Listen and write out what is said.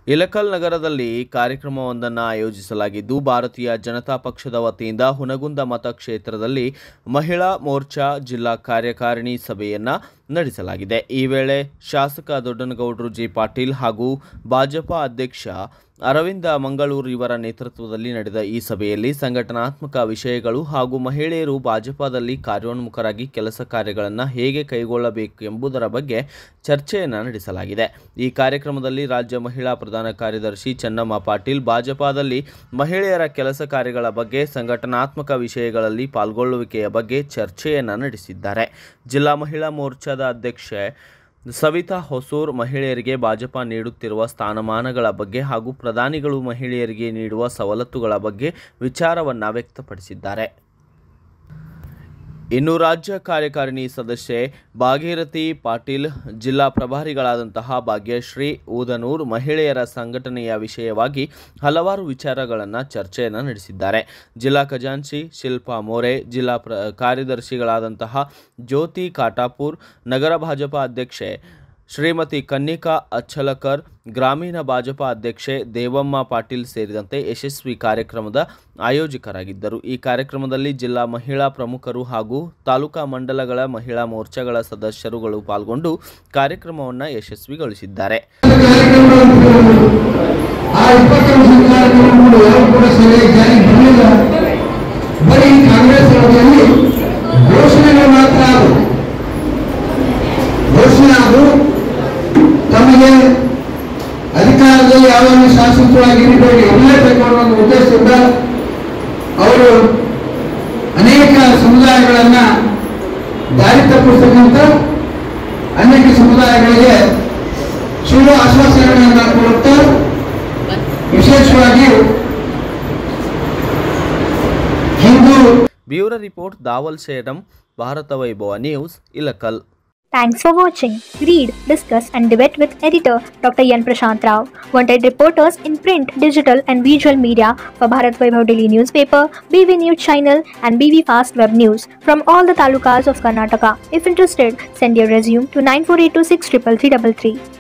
ಇಲಕಲ್ ನಗರದಲ್ಲಿ ಕಾರ್ಯಕ್ರಮವೊಂದನ್ನು ಆಯೋಜಿಸಲಾಗಿದ್ದು ಭಾರತೀಯ ಜನತಾ ಪಕ್ಷದ ವತಿಯಿಂದ ಹುನಗುಂದ ಮತಕ್ಷೇತ್ರದಲ್ಲಿ ಮಹಿಳಾ ಮೋರ್ಚಾ ಜಿಲ್ಲಾ ಕಾರ್ಯಕಾರಿಣಿ ಸಭೆಯನ್ನು ನಡೆಸಲಾಗಿದೆ ಈ ವೇಳೆ ಶಾಸಕ ದೊಡ್ಡನಗೌಡರು ಜಿ ಪಾಟೀಲ್ ಹಾಗೂ ಭಾಜಪ ಅಧ್ಯಕ್ಷ ಅರವಿಂದ ಮಂಗಳೂರು ಇವರ ನೇತೃತ್ವದಲ್ಲಿ ನಡೆದ ಈ ಸಭೆಯಲ್ಲಿ ಸಂಘಟನಾತ್ಮಕ ವಿಷಯಗಳು ಹಾಗೂ ಮಹಿಳೆಯರು ಭಾಜಪದಲ್ಲಿ ಕಾರ್ಯೋನ್ಮುಖರಾಗಿ ಕೆಲಸ ಕಾರ್ಯಗಳನ್ನು ಹೇಗೆ ಕೈಗೊಳ್ಳಬೇಕು ಎಂಬುದರ ಬಗ್ಗೆ ಚರ್ಚೆಯನ್ನು ನಡೆಸಲಾಗಿದೆ ಈ ಕಾರ್ಯಕ್ರಮದಲ್ಲಿ ರಾಜ್ಯ ಮಹಿಳಾ ಪ್ರಧಾನ ಕಾರ್ಯದರ್ಶಿ ಚೆನ್ನಮ್ಮ ಪಾಟೀಲ್ ಭಾಜಪದಲ್ಲಿ ಮಹಿಳೆಯರ ಕೆಲಸ ಕಾರ್ಯಗಳ ಬಗ್ಗೆ ಸಂಘಟನಾತ್ಮಕ ವಿಷಯಗಳಲ್ಲಿ ಪಾಲ್ಗೊಳ್ಳುವಿಕೆಯ ಬಗ್ಗೆ ಚರ್ಚೆಯನ್ನು ನಡೆಸಿದ್ದಾರೆ ಜಿಲ್ಲಾ ಮಹಿಳಾ ಮೋರ್ಚಾದ ಅಧ್ಯಕ್ಷೆ ಸವಿತಾ ಹೊಸೂರ್ ಮಹಿಳೆಯರಿಗೆ ಭಾಜಪ ನೀಡುತ್ತಿರುವ ಸ್ಥಾನಮಾನಗಳ ಬಗ್ಗೆ ಹಾಗೂ ಪ್ರಧಾನಿಗಳು ಮಹಿಳೆಯರಿಗೆ ನೀಡುವ ಸವಲತ್ತುಗಳ ಬಗ್ಗೆ ವಿಚಾರವನ್ನು ವ್ಯಕ್ತಪಡಿಸಿದ್ದಾರೆ ಇನ್ನು ರಾಜ್ಯ ಕಾರ್ಯಕಾರಿಣಿ ಸದಸ್ಯೆ ಭಾಗೀರಥಿ ಪಾಟೀಲ್ ಜಿಲ್ಲಾ ಪ್ರಭಾರಿಗಳಾದಂತಹ ಭಾಗ್ಯಶ್ರೀ ಊದನೂರ್ ಮಹಿಳೆಯರ ಸಂಘಟನೆಯ ವಿಷಯವಾಗಿ ಹಲವಾರು ವಿಚಾರಗಳನ್ನು ಚರ್ಚೆಯನ್ನು ನಡೆಸಿದ್ದಾರೆ ಜಿಲ್ಲಾ ಖಜಾಂಚಿ ಶಿಲ್ಪಾ ಮೋರೆ ಜಿಲ್ಲಾ ಪ್ರ ಕಾರ್ಯದರ್ಶಿಗಳಾದಂತಹ ಜ್ಯೋತಿ ಕಾಟಾಪುರ್ ನಗರ ಭಾಜಪ ಅಧ್ಯಕ್ಷೆ ಶ್ರೀಮತಿ ಕನ್ನಿಕಾ ಅಚ್ಚಲಕರ್ ಗ್ರಾಮೀಣ ಭಾಜಪ ಅಧ್ಯಕ್ಷೆ ದೇವಮ್ಮ ಪಾಟೀಲ್ ಸೇರಿದಂತೆ ಯಶಸ್ವಿ ಕಾರ್ಯಕ್ರಮದ ಆಯೋಜಕರಾಗಿದ್ದರು ಈ ಕಾರ್ಯಕ್ರಮದಲ್ಲಿ ಜಿಲ್ಲಾ ಮಹಿಳಾ ಪ್ರಮುಖರು ಹಾಗೂ ತಾಲೂಕಾ ಮಂಡಲಗಳ ಮಹಿಳಾ ಮೋರ್ಚಾಗಳ ಸದಸ್ಯರುಗಳು ಪಾಲ್ಗೊಂಡು ಕಾರ್ಯಕ್ರಮವನ್ನು ಯಶಸ್ವಿಗೊಳಿಸಿದ್ದಾರೆ ಆ ಇಪ್ಪತ್ತು ವರ್ಷದ ಕಾರ್ಯಕ್ರಮಗಳು ಯಾವ ಕೂಡ ಸರಿಯಾಗಿ ಜಾರಿಗೆ ಬರಲಿಲ್ಲ ಬರೀ ಕಾಂಗ್ರೆಸ್ ಅವಧಿಯಲ್ಲಿ ಘೋಷಣೆಗಳು ಮಾತ್ರ ಆದವು ಘೋಷಣೆ ಆದವು ತಮಗೆ ಅಧಿಕಾರದಲ್ಲಿ ಯಾವಾಗ ಶಾಸಕರಾಗಿ ಇರಬೇಕು ಇರಲೇಬೇಕು ಅನ್ನೋ ಒಂದು ಉದ್ದೇಶದಿಂದ ಅವರು ಅನೇಕ ಸಮುದಾಯಗಳನ್ನ ದಾರಿ ತಪ್ಪಿಸ್ತಕ್ಕಂಥ ಅನೇಕ ಸಮುದಾಯಗಳಿಗೆ ಸುಳ್ಳು ಆಶ್ವಾಸನೆಗಳನ್ನು ಕೊಡುತ್ತಾ ವಿಶೇಷವಾಗಿ Hindu bureau report Dawal Shedam Bharata Vaibhava news Ilkal Thanks for watching. Read, discuss, and debate with editor Dr. Yan Prashant Rao. Wanted reporters in print, digital, and visual media for Bharat Vaibhav Daily newspaper, BV News channel, and BV Fast Web News from all the talukas of Karnataka. If interested, send your resume to 9482633333.